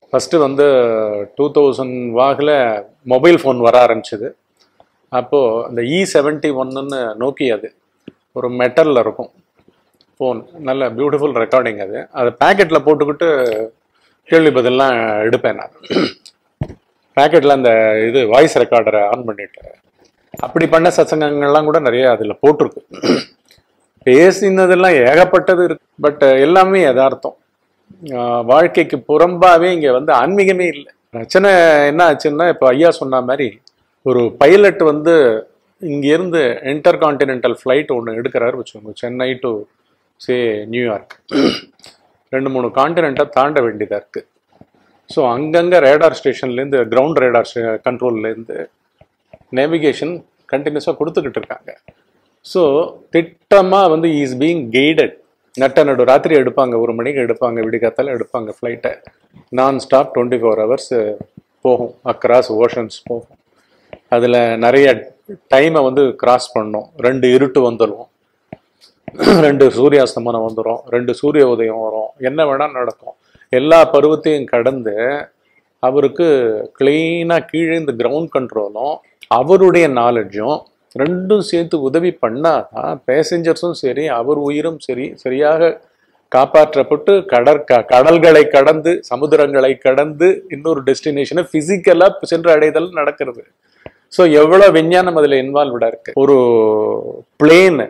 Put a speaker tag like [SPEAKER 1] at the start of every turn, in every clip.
[SPEAKER 1] first வந்து two thousand வாகில் mobile phone வர ஆரம்பிச்சது அப்போது அந்த இ செவன்ட்டி ஒன்னுன்னு நோக்கி அது ஒரு மெட்டலில் இருக்கும் ஃபோன் நல்ல பியூட்டிஃபுல் ரெக்கார்டிங் அது அதை பேக்கெட்டில் போட்டுக்கிட்டு கேள்வி பதிலாம் எடுப்பேன் நான் பேக்கெட்டில் அந்த இது வாய்ஸ் ரெக்கார்டரை ஆன் பண்ணிட்டு அப்படி பண்ண சத்சங்கங்கள்லாம் கூட நிறைய அதில் போட்டிருக்கு பேசினதெல்லாம் ஏகப்பட்டது இருக்கு பட் எல்லாமே யதார்த்தம் ஆஹ் வாழ்க்கைக்கு புறம்பாவே இங்கே வந்து ஆன்மீகமே இல்லை பிரச்சனை என்ன ஆச்சுன்னா இப்போ ஐயா சொன்ன மாதிரி ஒரு பைலட் வந்து இங்கேருந்து இன்டர் கான்டினென்டல் ஃப்ளைட் ஒன்று எடுக்கிறாரு வச்சுக்கோங்க சென்னை டு சே நியூயார்க் ரெண்டு மூணு கான்டினென்ட்டை தாண்ட வேண்டியதாக இருக்குது ஸோ அங்கங்கே ரேடார் ஸ்டேஷன்லேருந்து கிரவுண்ட் ரேடார் கண்ட்ரோல்லேருந்து நேவிகேஷன் கண்டினியூஸாக கொடுத்துக்கிட்டு இருக்காங்க ஸோ திட்டமாக வந்து இஸ் பீங் கைடட் நட்ட நடு ராத்திரி எடுப்பாங்க ஒரு மணிக்கு எடுப்பாங்க விடிகாத்தால எடுப்பாங்க ஃப்ளைட்டை non stop twenty four hours போகும் அக்ராஸ் ஓஷன்ஸ் போகும் அதில் நிறைய டைமை வந்து கிராஸ் பண்ணோம் ரெண்டு இருட்டு வந்துடும் ரெண்டு சூரியாஸ்தமனம் வந்துடும் ரெண்டு சூரிய உதயம் வரும் என்ன வேணால் நடக்கும் எல்லா பருவத்தையும் கடந்து அவருக்கு கிளீனாக கீழே இந்த கிரவுண்ட் கண்ட்ரோலும் அவருடைய நாலேஜும் ரெண்டும் சேர்த்து உதவி பண்ணாதான் பேசஞ்சர்ஸும் சரி அவர் உயிரும் சரி சரியாக காப்பாற்றப்பட்டு கடற் க கடல்களை கடந்து சமுத்திரங்களை கடந்து இன்னொரு டெஸ்டினேஷனை ஃபிசிக்கலாக சென்று அடைதல் நடக்கிறது ஸோ எவ்வளோ விஞ்ஞானம் அதில் இன்வால்வ்டாக இருக்கு ஒரு பிளேன்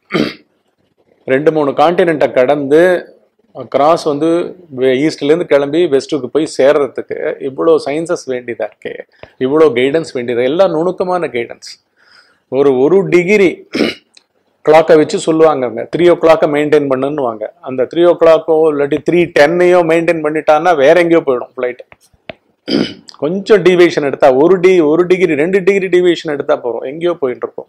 [SPEAKER 1] ரெண்டு மூணு காண்டினென்ட்டை கடந்து கிராஸ் வந்து ஈஸ்ட்லேருந்து கிளம்பி வெஸ்ட்டுக்கு போய் சேர்றதுக்கு இவ்வளோ சயின்சஸ் வேண்டியதாக இருக்கு இவ்வளோ கைடன்ஸ் வேண்டியது எல்லாம் நுணுக்கமான கைடன்ஸ் ஒரு ஒரு டிகிரி கிளாக்கை வச்சு சொல்லுவாங்க த்ரீ ஓ கிளாக்கை மெயின்டைன் பண்ணுன்னுவாங்க அந்த த்ரீ ஓ கிளாக்கோ இல்லாட்டி த்ரீ டென்னையோ மெயின்டைன் பண்ணிட்டான்னா வேற எங்கேயோ போயிடும் ஃப்ளைட் கொஞ்சம் டிவியேஷன் எடுத்தா ஒரு டி ஒரு டிகிரி ரெண்டு டிகிரி டிவியேஷன் எடுத்தா போகிறோம் எங்கேயோ போயிட்டு இருக்கோம்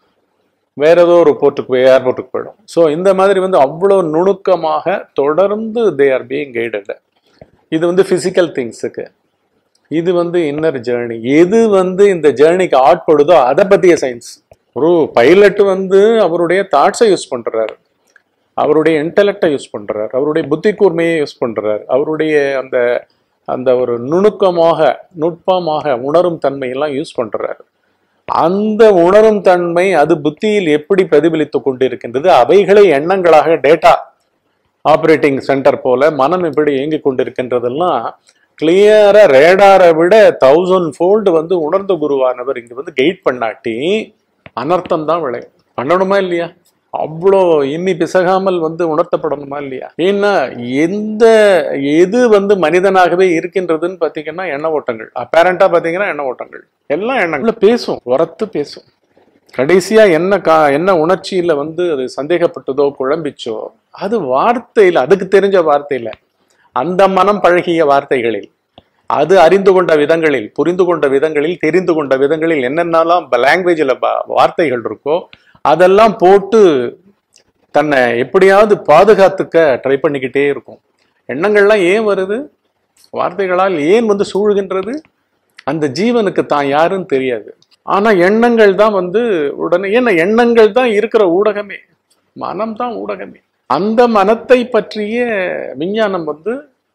[SPEAKER 1] வேற ஏதோ ஒரு போர்ட்டுக்கு போய் ஏர்போர்ட்டுக்கு போயிடும் ஸோ இந்த மாதிரி வந்து அவ்வளோ நுணுக்கமாக தொடர்ந்து தே ஆர் பீயிங் கைடட் இது வந்து ஃபிசிக்கல் திங்ஸுக்கு இது வந்து இன்னர் ஜேர்னி எது வந்து இந்த ஜேர்னிக்கு ஆட்படுதோ அதை பற்றிய சயின்ஸ் ஒரு பைலட் வந்து அவருடைய தாட்ஸை யூஸ் பண்ணுறாரு அவருடைய இன்டலெக்டை யூஸ் பண்ணுறாரு அவருடைய புத்தி கூர்மையை யூஸ் பண்ணுறாரு அவருடைய அந்த அந்த ஒரு நுணுக்கமாக நுட்பமாக உணரும் தன்மையெல்லாம் யூஸ் பண்ணுறாரு அந்த உணரும் தன்மை அது புத்தியில் எப்படி பிரதிபலித்துக் கொண்டிருக்கின்றது அவைகளை எண்ணங்களாக டேட்டா ஆப்ரேட்டிங் சென்டர் போல மனம் எப்படி இயங்கிக் கொண்டிருக்கின்றதெல்லாம் கிளியரா ரேடாரை விட தௌசண்ட் ஃபோல்டு வந்து உணர்ந்த குருவானவர் இங்க வந்து கைட் பண்ணாட்டி அனர்த்தம் தான் விளையும் பண்ணணுமா இல்லையா அவ்வளோ இன்னி பிசகாமல் வந்து உணர்த்தப்படணுமா இல்லையா ஏன்னா எந்த எது வந்து மனிதனாகவே இருக்கின்றதுன்னு பார்த்தீங்கன்னா எண்ண ஓட்டங்கள் அப்பேரண்டா பார்த்தீங்கன்னா எண்ண ஓட்டங்கள் எல்லாம் எண்ணங்கள் பேசும் உரத்து பேசும் கடைசியா என்ன கா என்ன உணர்ச்சியில வந்து அது சந்தேகப்பட்டதோ குழம்பிச்சோ அது வார்த்தையில் அதுக்கு தெரிஞ்ச வார்த்தையில அந்த மனம் பழகிய வார்த்தைகளில் அது அறிந்து கொண்ட விதங்களில் புரிந்து கொண்ட விதங்களில் தெரிந்து கொண்ட விதங்களில் என்னென்னலாம் லாங்குவேஜில் வார்த்தைகள் இருக்கோ அதெல்லாம் போட்டு தன்னை எப்படியாவது பாதுகாத்துக்க ட்ரை பண்ணிக்கிட்டே இருக்கும் எண்ணங்கள்லாம் ஏன் வருது வார்த்தைகளால் ஏன் வந்து சூழ்கின்றது அந்த ஜீவனுக்கு தான் யாருன்னு தெரியாது ஆனா எண்ணங்கள் தான் வந்து உடனே ஏன்னா எண்ணங்கள் தான் இருக்கிற ஊடகமே மனம் தான் ஊடகமே அந்த மனத்தை பற்றிய விஞ்ஞானம் வந்து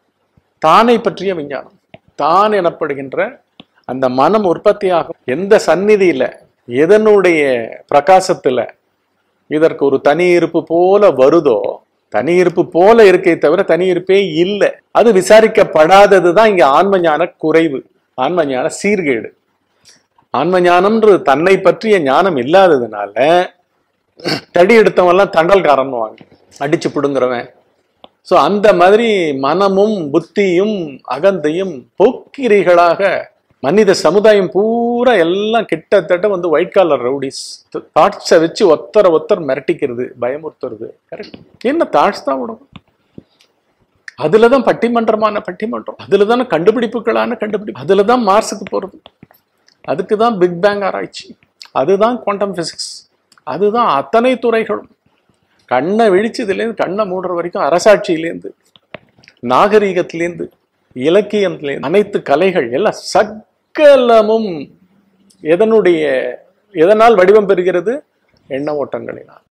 [SPEAKER 1] தானை பற்றிய விஞ்ஞானம் தான் எனப்படுகின்ற அந்த மனம் உற்பத்தியாகும் எந்த சந்நிதியில எதனுடைய பிரகாசத்துல இதற்கு ஒரு தனி இருப்பு போல வருதோ தனி இருப்பு போல இருக்கே தவிர தனி இருப்பே இல்லை அது விசாரிக்கப்படாதது தான் இங்க ஆன்ம ஞான குறைவு ஆன்ம ஞான சீர்கேடு ஆன்ம ஞானம்ன்றது தன்னை பற்றிய ஞானம் இல்லாததுனால தடி எடுத்தவன்லாம் தண்டல்காரன் வாங்க அடிச்சு பிடுங்குறவன் ஸோ அந்த மாதிரி மனமும் புத்தியும் அகந்தையும் போக்கிரிகளாக மனித சமுதாயம் பூரா எல்லாம் கிட்டத்தட்ட வந்து ஒயிட் காலர் ரவுடிஸ் தாட்ஸை வச்சு ஒத்தர ஒத்தர் மிரட்டிக்கிறது பயமுறுத்துறது கரெக்ட் என்ன தாட்ஸ் தான் உடம்பு அதுல தான் பட்டிமன்றமான பட்டிமன்றம் அதுல தானே கண்டுபிடிப்புகளான கண்டுபிடிப்பு அதுல தான் மார்ஸுக்கு போறது அதுக்கு தான் பிக் பேங் ஆராய்ச்சி அதுதான் குவாண்டம் பிசிக்ஸ் அதுதான் அத்தனை துறைகளும் கண்ணை விழிச்சதுலேருந்து கண்ணை மூடுற வரைக்கும் அரசாட்சியிலேருந்து நாகரீகத்திலேருந்து இலக்கியத்திலேருந்து அனைத்து கலைகள் எல்லாம் சக்கலமும் எதனுடைய எதனால் வடிவம் பெறுகிறது எண்ண ஓட்டங்களினால்